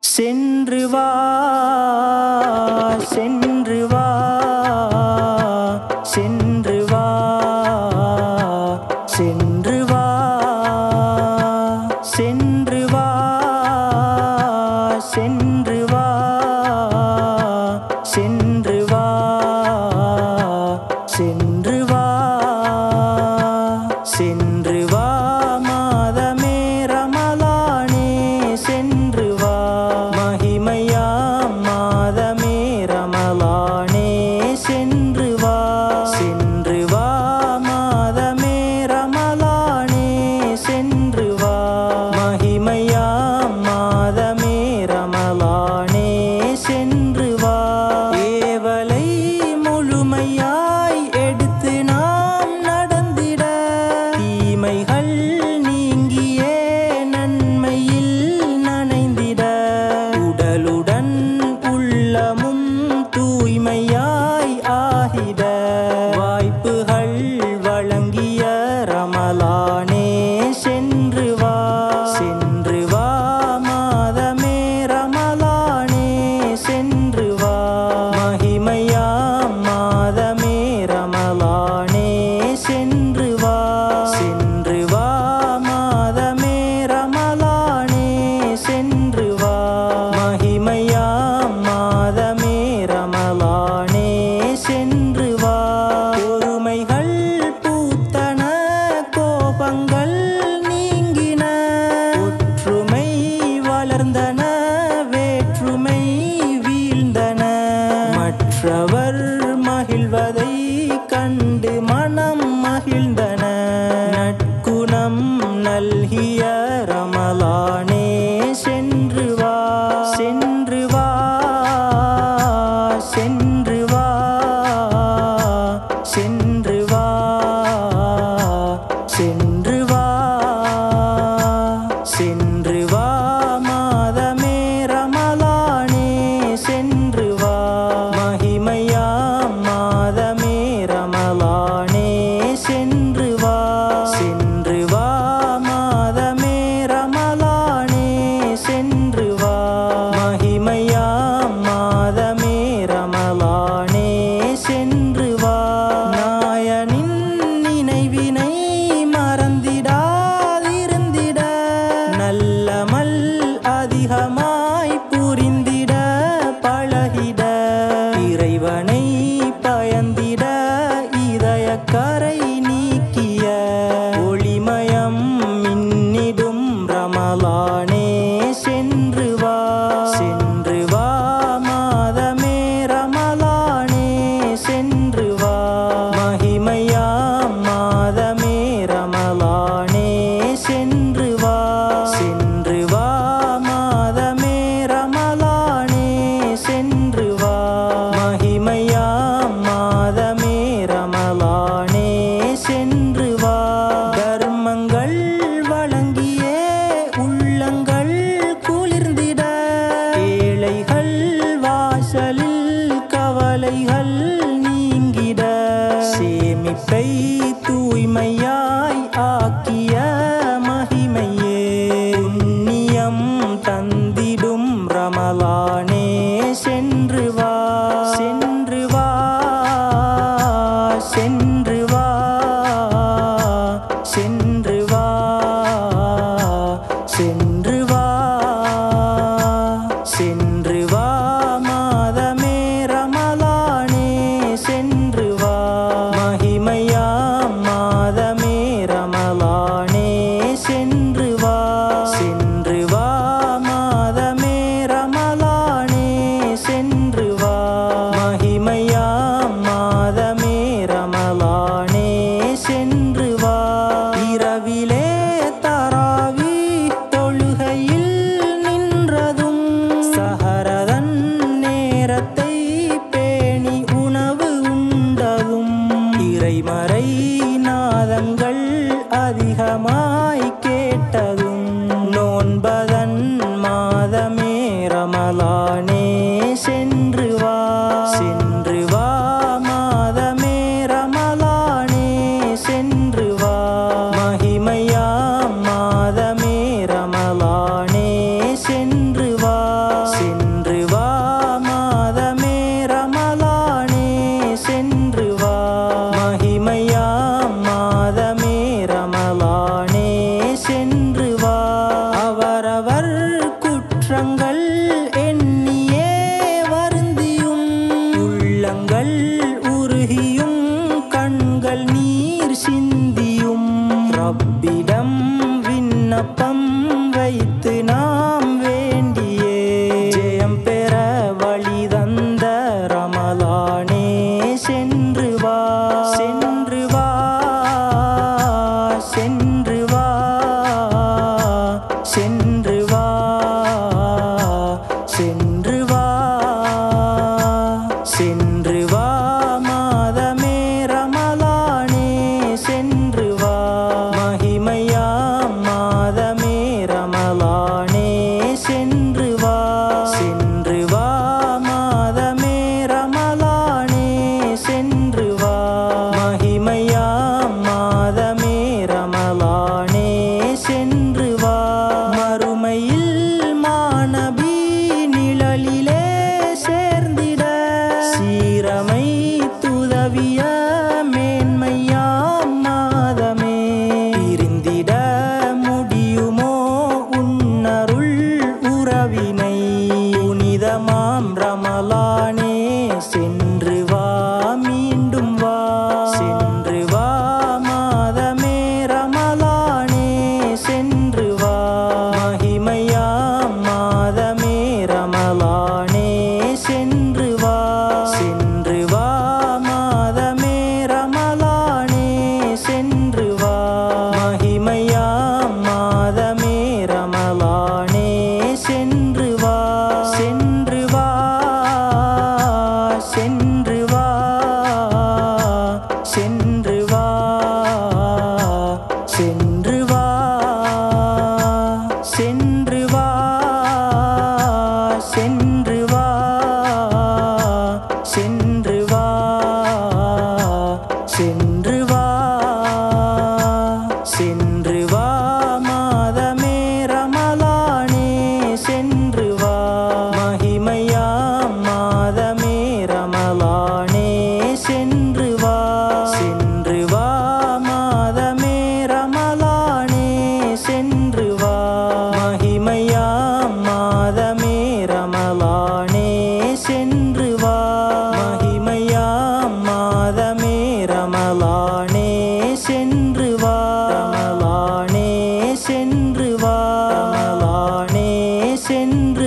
சென்று வா சென்று வா சென்று வா சென்று வா சென்று வா சென்று வா சென்று வா சென்று வா சென்று வா மாதமே ரமலானே சென்று வா மகிமையா மாதமே ரமலானே சென்று வா சென்று வா மாதமே ரமலானே சென்று வா மகிமையா மாதமே ரமலானே சென்று வா ஏவலை முழுமையாய் எடுத்து நாம் நடந்திட தீமைகள் நீங்கியே நன்மையில் நனைந்திட உடலுடன் உள்ளமும் தூய்மையாய் ஆகிட வாய்ப்புகள் வழங்கிய ரமலானே சென்று வா சென்று வா மாதமே ரமலானே சென்று வா மகிமையா மாதமே ரமலானே சென்று வா சென்று வா மாதமே ரமலானே சென்று வா மகிமையா மாதமே ரமலானே சென்று வா பொறுமைகள் பூத்தன கோபங்கள் நீங்கின ஒற்றுமை வளர்ந்தன வேற்றுமை வீழ்ந்தன மற்றவர் மகிழ்வதை கண்டு மனம் மகிழ்ந்தன நற்குணம் நல்கிய ரமலானே சென்று வா சென்று வா சென்று வா சென்று வா சென்று வா சென்று வா மாதமே ரமலானே சென்று வா மகிமையா மாதமே ரமலானே சென்று வா சென்று வா மாதமே ரமலானே சென்று வா மகிமையா மாதமே ரமலானே சென்று வா நாயனின் நினைவினை மறந்திடாதிருந்திட நல்லமல் அதிகமாய் புரிந்திட பழகிட இறைவனை பயந்திட இதயக்கரை நீக்கிய ஒளிமயம் மின்னிடும் ரமலானே சென்று வா சென்று வா மாதமே ரமலானே சென்று வா மகிமையா மாதமே ரமலானே சென்று வா சென்று வா மாதமே ரமலானே சென்று வா மகிமையா மாதமே ரமலானே சென்று வா தர்மங்கள் வழங்கியே உள்ளங்கள் குளிர்ந்திட ஏழைகள் வாசலில் கவலைகள் நீங்கிட சேமிப்பை தூய்மையாய் ஆக்கிய மகிமையே புண்ணியம் தந்திடும் ரமலானே சென்று வா சென்று வா சென்று வா சென்று வா சென்று வா சென்று வா மாதமே ரமலானே சென்று வா மகிமையா மாதமே ரமலானே சென்று வா சென்று வா மாதமே ரமலானே சென்று வா மகிமையா மாதமே ரமலானே சென்று வா இரவிலே தராவி தொழுகையை வைத்து நாம் வேண்டியே ஜெயம் பெற வழி தந்த ரமலானே சென்று வா சென்று வா சென்று வா சென்று வா சென்று வா சென்று வா மாதமே ரமலானே சென்று வா மகிமையா மாதமே ரமலானே சென்று வா சென்று வா மாதமே ரமலானே சென்று வா மகிமையா மாதமே ரமலானே சென்று வா மறுமையில் மாநபி நிழலிலே சேர்ந்திட சீரமை துதவிய மேன்மையாம் மாதமே பிரிந்திட முடியுமோ உன்னருள் உறவினை புனிதமாம் ரமலானே சென்று வா மீண்டும் வா சென்று வா மாதமே ரமலானே சென்று வா மகிமையாம் மாதமே ரமலானே சென்று வா சென்று வா மாதமே ரமலானே சென்று வா மகிமையாம் மாதமே ரமலானே சென்று வா சென்று வா சென்று வா சென்று வா சென்று வா சென்று வா சென்று வா சென்று வா சென்று வா சென்று வா மாதமே ரமலானே சென்று வா மகிமையாம் மாதமே ரமலானே சென்று வா சென்று வா மாதமே ரமலானே சென்று வா மகிமையாம் மாதமே ரமலானே சென்று வா மகிமையாம் மாதமே ரமலானே சென்று வா ரமலானே சென்று வா ரமலானே சென்று